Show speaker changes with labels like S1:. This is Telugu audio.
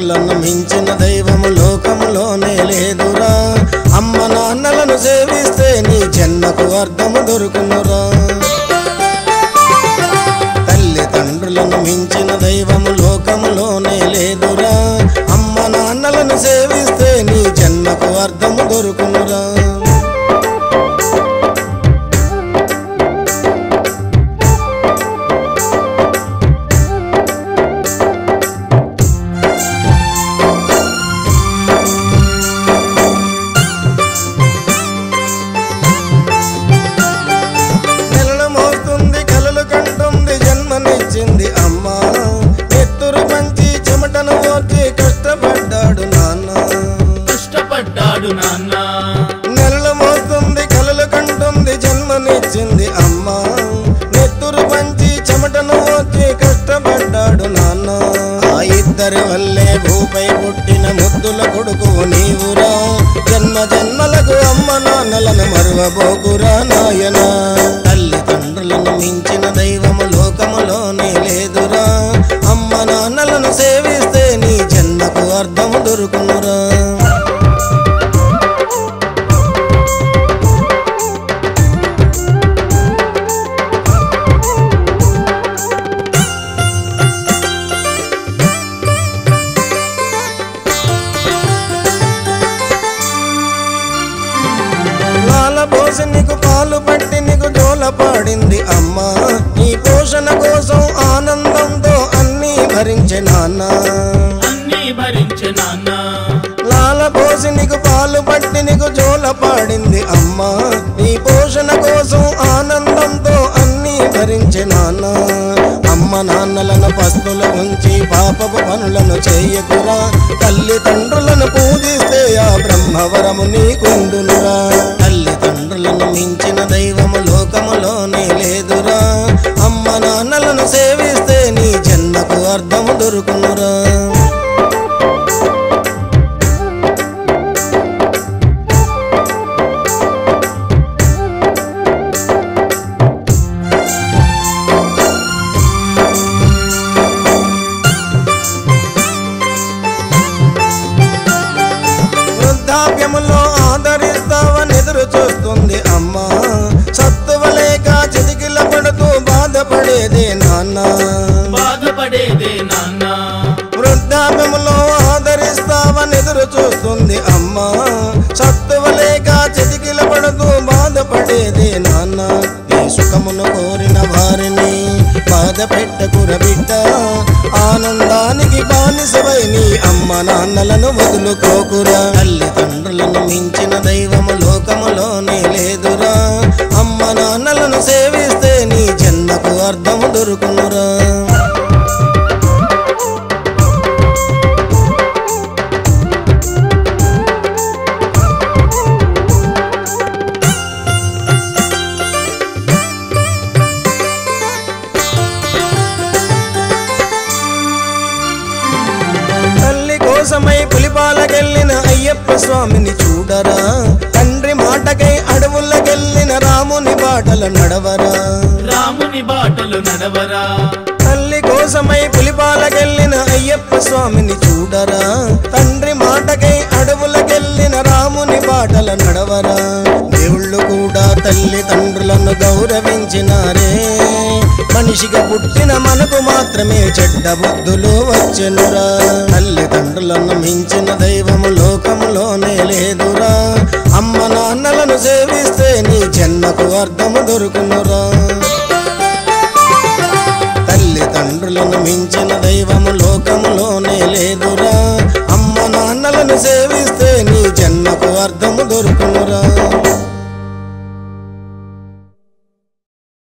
S1: తండ్రులను మించిన దైవము లోకములోనే లేదురా అమ్మ నాన్నలను సేవిస్తే నీ జన్మకు అర్థము దొరుకునురా తల్లి తండ్రులను మించిన దైవము లోకములోనే లేదురా అమ్మ నాన్నలను సేవిస్తే నీ జన్మకు అర్థము దొరుకునురా నెలలు మోస్తుంది కలలు కంటుంది జన్మనిచ్చింది అమ్మ ఎత్తురు పంచి చెమటను ఓర్చి కష్టపడ్డాడు నాన్న
S2: కష్టపడ్డాడు నాన్న
S1: నెలలు మోస్తుంది కలలు కంటుంది జన్మనిచ్చింది అమ్మ నెత్తురు పంచి చెమటను ఓర్చి కష్టపడ్డాడు నాన్న ఆ ఇద్దరి వల్లే భూపై పుట్టిన ముద్దుల కొడుకు నీవురా జన్మ జన్మలకు అమ్మ నాన్నలను మరువబోకురా నాయనా తల్లి తండ్రులను మించిన దైవము లోకములోనే లేదురా అమ్మ నాన్నలను సేవిస్తే నీ జన్మకు అర్థము దొరుకునురా లాల పోసి నీకు పాలు పట్టి నీకు జోల పాడింది అమ్మా నీ పోషణ కోసం ఆనందంతో అన్నీ భరించే నాన్న
S2: అన్నీ భరించే నాన్న
S1: లాల పోసి నీకు పాలు పట్టి నీకు జోల పాడింది అమ్మా నీ పోషణ కోసం ఆనందంతో అన్నీ భరించే నాన్న అమ్మ నాన్నలను పస్తుల ఉంచి పాపపు పనులను చేయకురా తల్లి తండ్రులను పూజిస్తే ఆ బ్రహ్మవరము నీకుండునురా తల్లి తండ్రులను మించిన దైవము లోకములోనే లేదురా అమ్మ నాన్నలను సేవిస్తే నీ జన్మకు అర్థము దొరుకునురా వృద్ధాప్యములో ఆదరిస్తావని ఎదురు చూస్తుంది అమ్మా సత్తువలేక చితికిల పడుతూ బాధపడేదే నాన్న
S2: బాధపడేదే నాన్న
S1: వృద్ధాప్యములో ఆదరిస్తావని ఎదురు చూస్తుంది అమ్మా సత్తువలేక చితికిల పడుతూ బాధపడేదే నాన్న నీ సుఖమును కోరిన వారిని బాధ పెట్టకుర బిడ్డ ఆనందానికి బానిసవై నీ అమ్మ నాన్నలను వదులుకోకురా తల్లి తండ్రులను మించిన దైవము లోకములోనే లేదురా అమ్మ నాన్నలను సేవిస్తే నీ జన్మకు అర్థము దొరుకునురా తల్లి కోసమై పులిపాలకెళ్ళిన అయ్యప్ప స్వామిని చూడరా తండ్రి మాటకై అడవులకెళ్ళిన రాముని బాటల నడవరా
S2: రాముని బాటలు నడవరా
S1: తల్లి కోసమై పులిపాలకెళ్ళిన అయ్యప్ప స్వామిని చూడరా తండ్రి మాటకై అడవులకెళ్ళిన రాముని బాటల నడవరా దేవుళ్ళు కూడా తల్లి తండ్రులను గౌరవించినారే మనిషిగా పుట్టిన మనకు మాత్రమే చెడ్డ బుద్ధులు వచ్చెనురా తల్లి తండ్రులను మించిన దైవము లోకములోనే లేదురా అమ్మ నాన్నలను సేవిస్తే నీ జన్మకు అర్థము దొరుకును